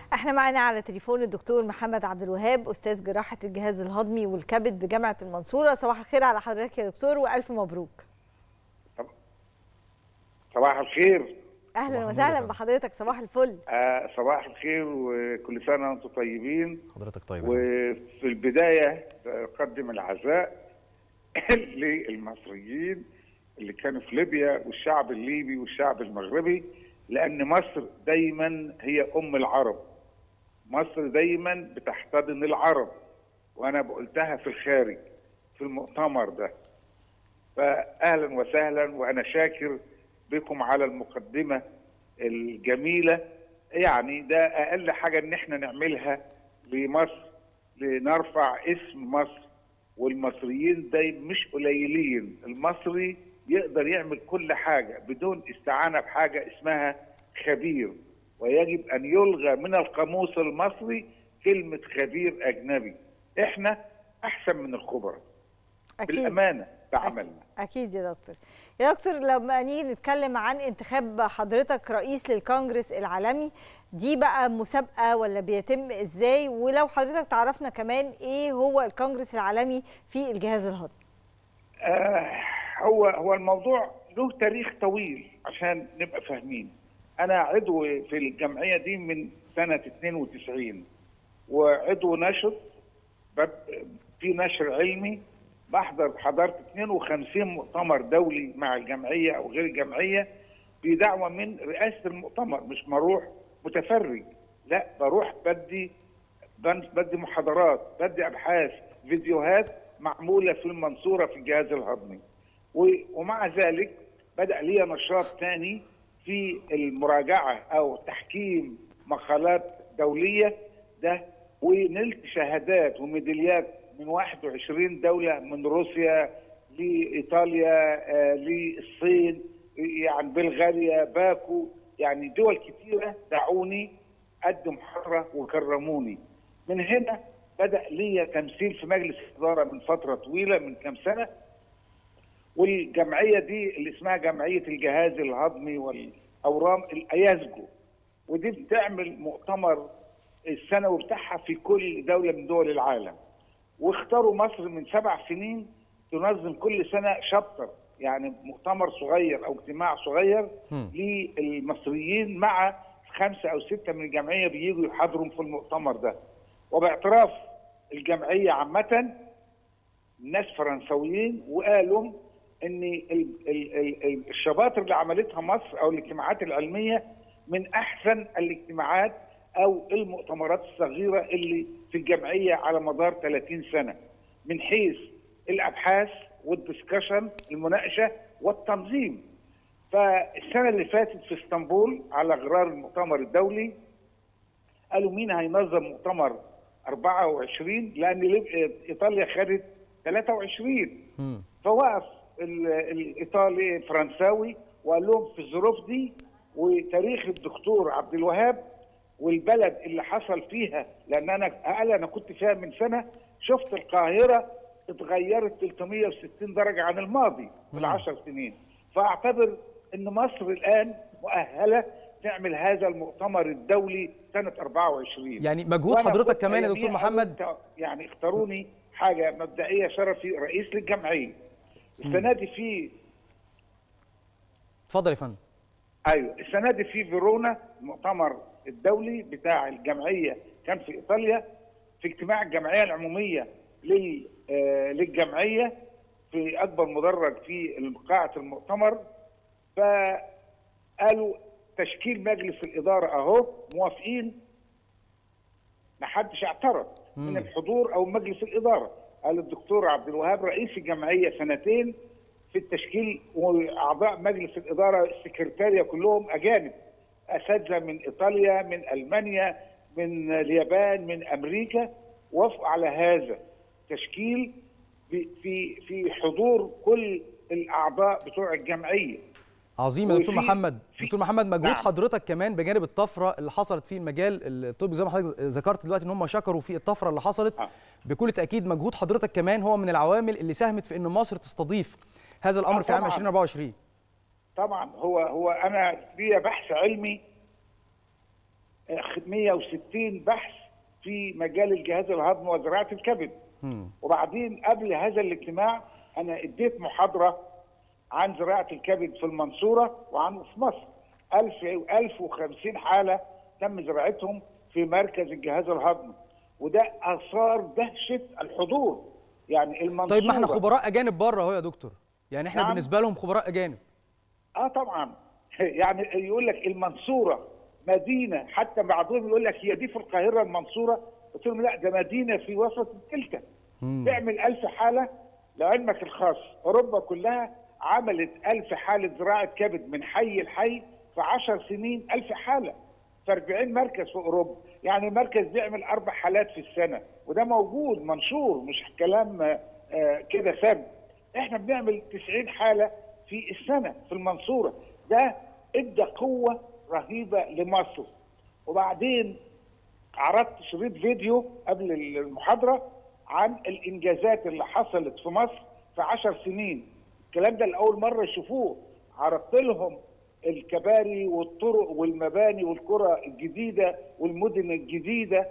احنا معانا على تليفون الدكتور محمد عبد الوهاب استاذ جراحه الجهاز الهضمي والكبد بجامعه المنصوره صباح الخير على حضرتك يا دكتور والف مبروك صباح الخير اهلا وسهلا بحضرتك صباح الفل آه صباح الخير وكل سنه وانتم طيبين حضرتك طيب وفي البدايه اقدم العزاء للمصريين اللي كانوا في ليبيا والشعب الليبي والشعب المغربي لان مصر دايما هي ام العرب مصر دايما بتحتضن العرب وانا قلتها في الخارج في المؤتمر ده فاهلا وسهلا وانا شاكر بكم على المقدمه الجميله يعني ده اقل حاجه ان احنا نعملها لمصر لنرفع اسم مصر والمصريين ده مش قليلين المصري يقدر يعمل كل حاجه بدون استعانه بحاجه اسمها خبير ويجب ان يلغى من القاموس المصري كلمه خبير اجنبي احنا احسن من الخبراء اكيد بالامانه بعملنا اكيد يا دكتور يا دكتور لما نيجي نتكلم عن انتخاب حضرتك رئيس للكونجرس العالمي دي بقى مسابقه ولا بيتم ازاي ولو حضرتك تعرفنا كمان ايه هو الكونجرس العالمي في الجهاز الهضمي آه هو هو الموضوع له تاريخ طويل عشان نبقى فاهمين انا عضو في الجمعيه دي من سنه 92 وعضو نشط في نشر علمي بحضر حضرت 52 مؤتمر دولي مع الجمعيه او غير الجمعيه بدعوه من رئاسه المؤتمر مش بروح متفرج لا بروح بدي بدي محاضرات بدي ابحاث فيديوهات معموله في المنصوره في الجهاز الهضمي ومع ذلك بدا لي نشاط ثاني في المراجعه او تحكيم مقالات دوليه ده ونلت شهادات وميداليات من 21 دوله من روسيا لايطاليا آه للصين يعني بلغاريا باكو يعني دول كثيره دعوني قدم محاضره وكرموني من هنا بدا لي تمثيل في مجلس الاداره من فتره طويله من كم سنه والجمعيه دي اللي اسمها جمعيه الجهاز الهضمي والاورام الايازجو ودي بتعمل مؤتمر السنوي بتاعها في كل دوله من دول العالم واختاروا مصر من سبع سنين تنظم كل سنه شابتر يعني مؤتمر صغير او اجتماع صغير للمصريين مع خمسه او سته من الجمعيه بييجوا يحاضروا في المؤتمر ده وباعتراف الجمعيه عامه ناس فرنسويين وقالوا ان الشباطر اللي عملتها مصر او الاجتماعات العلميه من احسن الاجتماعات او المؤتمرات الصغيره اللي في الجمعيه على مدار 30 سنه من حيث الابحاث والدسكشن المناقشه والتنظيم فالسنه اللي فاتت في اسطنبول على غرار المؤتمر الدولي قالوا مين هينظم مؤتمر 24 لان ايطاليا خدت 23 فوقف الايطالي فرنساوي وقال لهم في الظروف دي وتاريخ الدكتور عبد الوهاب والبلد اللي حصل فيها لان انا قال انا كنت فيها من سنه شفت القاهره اتغيرت 360 درجه عن الماضي في العشر سنين فاعتبر ان مصر الان مؤهله تعمل هذا المؤتمر الدولي سنه 24 يعني مجهود حضرتك كمان يا دكتور محمد يعني اختاروني حاجه مبدئيه شرفي رئيس للجمعيه السنه دي في اتفضل يا فندم ايوه السنه دي في فيرونا المؤتمر الدولي بتاع الجمعيه كان في ايطاليا في اجتماع الجمعيه العموميه للجمعيه في اكبر مدرج في قاعه المؤتمر فقالوا تشكيل مجلس الاداره اهو موافقين ما حدش اعترض من الحضور او مجلس الاداره قال الدكتور عبد الوهاب رئيس الجمعيه سنتين في التشكيل واعضاء مجلس الاداره السكرتاريه كلهم اجانب اساتذه من ايطاليا من المانيا من اليابان من امريكا وافقوا على هذا تشكيل في في حضور كل الاعضاء بتوع الجمعيه عظيم يا دكتور محمد دكتور محمد مجهود نعم. حضرتك كمان بجانب الطفره اللي حصلت في المجال الطبي زي ما حضرتك ذكرت دلوقتي ان هم شكروا في الطفره اللي حصلت آه. بكل تاكيد مجهود حضرتك كمان هو من العوامل اللي ساهمت في ان مصر تستضيف هذا الامر آه في عام 2024 طبعا هو هو انا ليا بحث علمي 160 بحث في مجال الجهاز الهضمي وزراعه الكبد وبعدين قبل هذا الاجتماع انا اديت محاضره عن زراعه الكبد في المنصوره وعن في مصر 1000 1050 حاله تم زراعتهم في مركز الجهاز الهضمي وده اثار دهشه الحضور يعني المنصوره طيب ما احنا خبراء اجانب بره اهو يا دكتور يعني احنا نعم. بالنسبه لهم خبراء اجانب اه طبعا يعني يقول لك المنصوره مدينه حتى بعضهم يقول لك هي دي في القاهره المنصوره قلت لهم لا ده مدينه في وسط الدلتا تعمل 1000 حاله لعلمك الخاص اوروبا كلها عملت 1000 حاله زراعه كبد من حي لحي في 10 سنين 1000 حاله في 40 مركز في اوروبا يعني المركز بيعمل اربع حالات في السنه وده موجود منشور مش كلام آه كده ثابت احنا بنعمل 90 حاله في السنه في المنصوره ده ادى قوه رهيبه لمصر وبعدين عرضت شريط فيديو قبل المحاضره عن الانجازات اللي حصلت في مصر في 10 سنين الكلام ده لاول مره يشوفوه عرضت لهم الكباري والطرق والمباني والقرى الجديده والمدن الجديده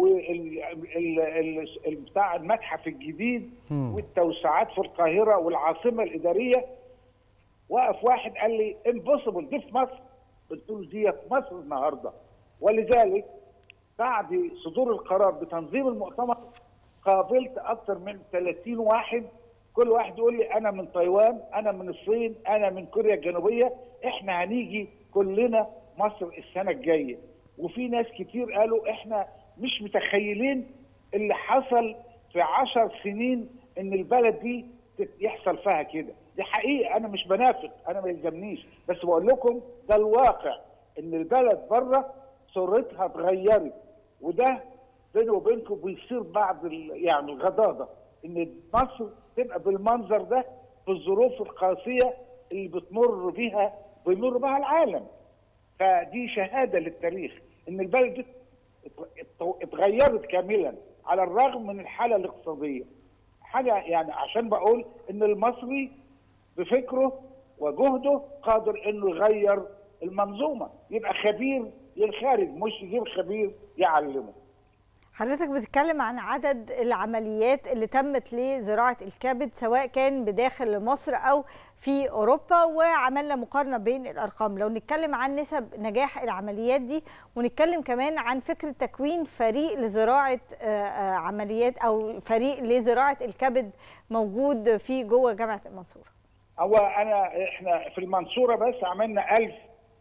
بتاع المتحف الجديد والتوسعات في القاهره والعاصمه الاداريه وقف واحد قال لي امبوسيبل دي في مصر قلت له دي في مصر النهارده ولذلك بعد صدور القرار بتنظيم المؤتمر قابلت اكثر من 30 واحد كل واحد يقول لي انا من تايوان انا من الصين انا من كوريا الجنوبيه احنا هنيجي كلنا مصر السنه الجايه وفي ناس كتير قالوا احنا مش متخيلين اللي حصل في عشر سنين ان البلد دي يحصل فيها كده دي حقيقه انا مش بنافق انا ما يلزمنيش بس بقول لكم ده الواقع ان البلد بره صورتها اتغيرت وده بيني وبينكم بيصير بعض يعني الغضاضه ان مصر تبقى بالمنظر ده في الظروف القاسيه اللي بتمر بها بيمر بها العالم فدي شهاده للتاريخ ان البلد دي اتغيرت كاملا على الرغم من الحاله الاقتصاديه حاجه يعني عشان بقول ان المصري بفكره وجهده قادر انه يغير المنظومه يبقى خبير للخارج مش يجيب خبير يعلمه حضرتك بتتكلم عن عدد العمليات اللي تمت لزراعه الكبد سواء كان بداخل مصر او في اوروبا وعملنا مقارنه بين الارقام لو نتكلم عن نسب نجاح العمليات دي ونتكلم كمان عن فكره تكوين فريق لزراعه عمليات او فريق لزراعه الكبد موجود في جوه جامعه المنصوره هو انا احنا في المنصوره بس عملنا 1000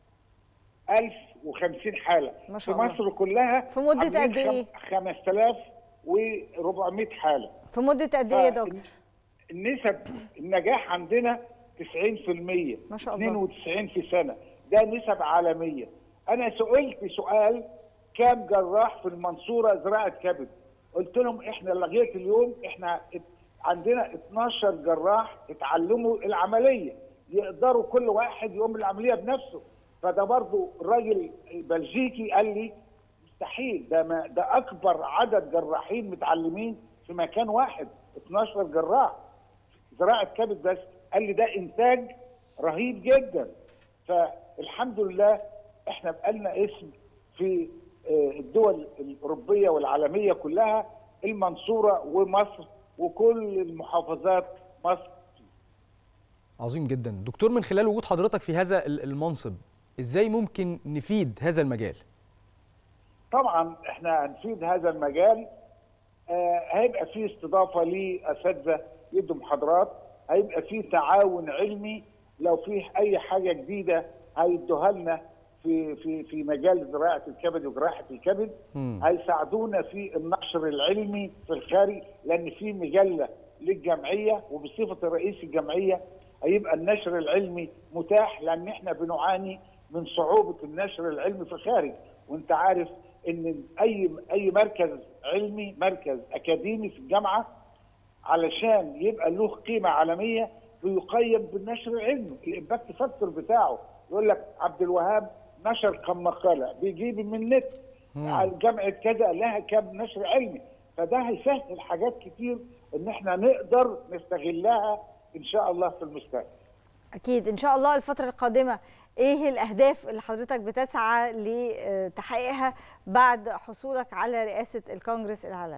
1050 حاله ما شاء في الله. مصر كلها في مدة قد إيه؟ 5400 حاله في مده قد ايه يا دكتور؟ النسب النجاح عندنا 90% ما شاء الله 92 في سنه ده نسب عالميه انا سئلت سؤال كام جراح في المنصوره زراعه كبد قلت لهم احنا لغايه اليوم احنا عندنا 12 جراح اتعلموا العمليه يقدروا كل واحد يقوم العمليه بنفسه فده برضو الراجل البلجيكي قال لي مستحيل ده ما ده اكبر عدد جراحين متعلمين في مكان واحد 12 جراح زراعه كبد بس قال لي ده انتاج رهيب جدا فالحمد لله احنا بقالنا اسم في الدول الاوروبيه والعالميه كلها المنصوره ومصر وكل المحافظات مصر عظيم جدا دكتور من خلال وجود حضرتك في هذا المنصب ازاي ممكن نفيد هذا المجال طبعا احنا هنفيد هذا المجال آه هيبقى فيه استضافه لاساتذه يدوا محاضرات هيبقى فيه تعاون علمي لو فيه اي حاجه جديده هيدوها لنا في في في مجال زراعه الكبد وجراحه الكبد مم. هيساعدونا في النشر العلمي في الخارج لان في مجله للجمعيه وبصفه رئيس الجمعيه هيبقى النشر العلمي متاح لان احنا بنعاني من صعوبه النشر العلمي في الخارج وانت عارف ان اي اي مركز علمي مركز اكاديمي في الجامعه علشان يبقى له قيمه عالميه بيقيم بالنشر العلمي الامباكت فاكتور بتاعه يقول لك عبد الوهاب نشر كم مقاله بيجيب من النت على جامعه كذا لها كم نشر علمي فده هيسهل حاجات كتير ان احنا نقدر نستغلها ان شاء الله في المستقبل اكيد ان شاء الله الفتره القادمه ايه الاهداف اللي حضرتك بتسعى لتحقيقها بعد حصولك على رئاسه الكونجرس العالمي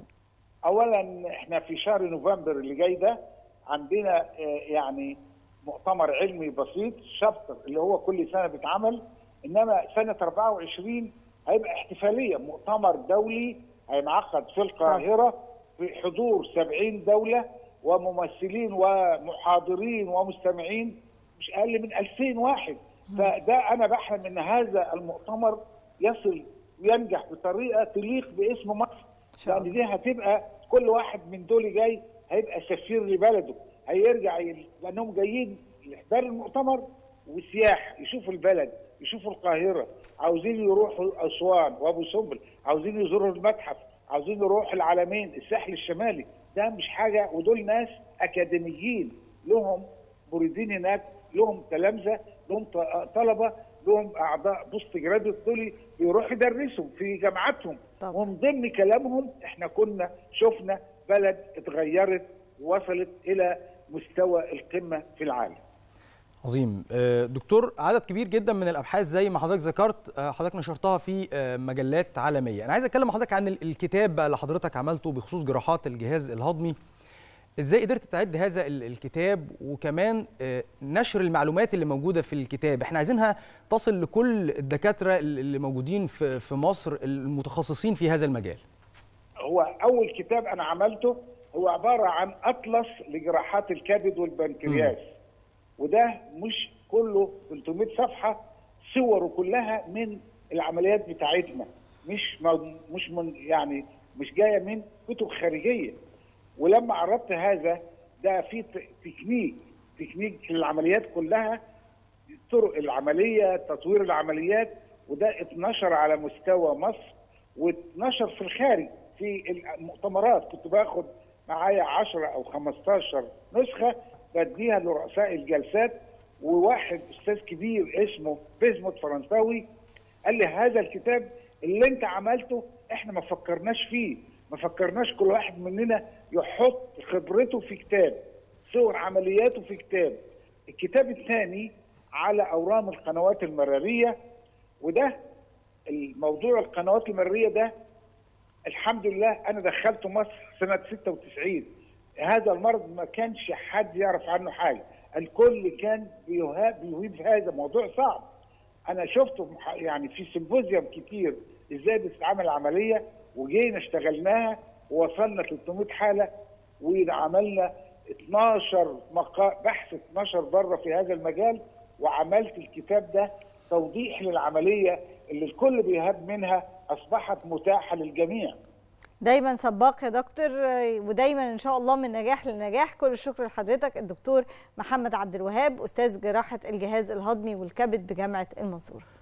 اولا احنا في شهر نوفمبر اللي جاي ده عندنا يعني مؤتمر علمي بسيط شابتر اللي هو كل سنه بيتعمل انما سنه 24 هيبقى احتفاليه مؤتمر دولي هينعقد في القاهره في حضور 70 دوله وممثلين ومحاضرين ومستمعين مش اقل من 2000 واحد فده انا بحلم ان هذا المؤتمر يصل وينجح بطريقه تليق باسم مصر لان دي هتبقى كل واحد من دول جاي هيبقى سفير لبلده هيرجع ي... لانهم جايين لاحضار المؤتمر وسياح يشوفوا البلد يشوفوا القاهره عاوزين يروحوا اسوان وابو سمبل عاوزين يزوروا المتحف عاوزين يروحوا العلمين الساحل الشمالي ده مش حاجه ودول ناس اكاديميين لهم مريدين هناك لهم تلامذه لهم طلبه لهم اعضاء بوست جرادويت دول بيروحوا يدرسوا في جامعاتهم ومن ضمن كلامهم احنا كنا شفنا بلد اتغيرت ووصلت الى مستوى القمه في العالم. عظيم دكتور عدد كبير جدا من الابحاث زي ما حضرتك ذكرت حضرتك نشرتها في مجلات عالميه انا عايز اتكلم مع حضرتك عن الكتاب بقى اللي حضرتك عملته بخصوص جراحات الجهاز الهضمي ازاي قدرت تعد هذا الكتاب وكمان نشر المعلومات اللي موجوده في الكتاب احنا عايزينها تصل لكل الدكاتره اللي موجودين في في مصر المتخصصين في هذا المجال هو اول كتاب انا عملته هو عباره عن اطلس لجراحات الكبد والبنكرياس م. وده مش كله 300 صفحه صوره كلها من العمليات بتاعتنا مش مش من يعني مش جايه من كتب خارجيه ولما عرضت هذا ده في تكنيك تكنيك العمليات كلها طرق العمليه تطوير العمليات وده اتنشر على مستوى مصر واتنشر في الخارج في المؤتمرات كنت باخد معايا 10 او 15 نسخه بديها لرؤساء الجلسات وواحد استاذ كبير اسمه بيزموت فرنساوي قال لي هذا الكتاب اللي انت عملته احنا ما فكرناش فيه ما فكرناش كل واحد مننا يحط خبرته في كتاب صور عملياته في كتاب الكتاب الثاني على اورام القنوات المراريه وده الموضوع القنوات المراريه ده الحمد لله انا دخلته مصر سنه 96 هذا المرض ما كانش حد يعرف عنه حاجه الكل كان بيهيب هذا موضوع صعب انا شفته يعني في سيمبوزيوم كتير ازاي بتتعمل عمليه وجينا اشتغلناها ووصلنا 300 حاله وعملنا 12 مقا... بحث 12 بره في هذا المجال وعملت الكتاب ده توضيح للعمليه اللي الكل بيهاب منها اصبحت متاحه للجميع. دايما سباق يا دكتور ودايما ان شاء الله من نجاح لنجاح كل الشكر لحضرتك الدكتور محمد عبد الوهاب استاذ جراحه الجهاز الهضمي والكبد بجامعه المنصوره.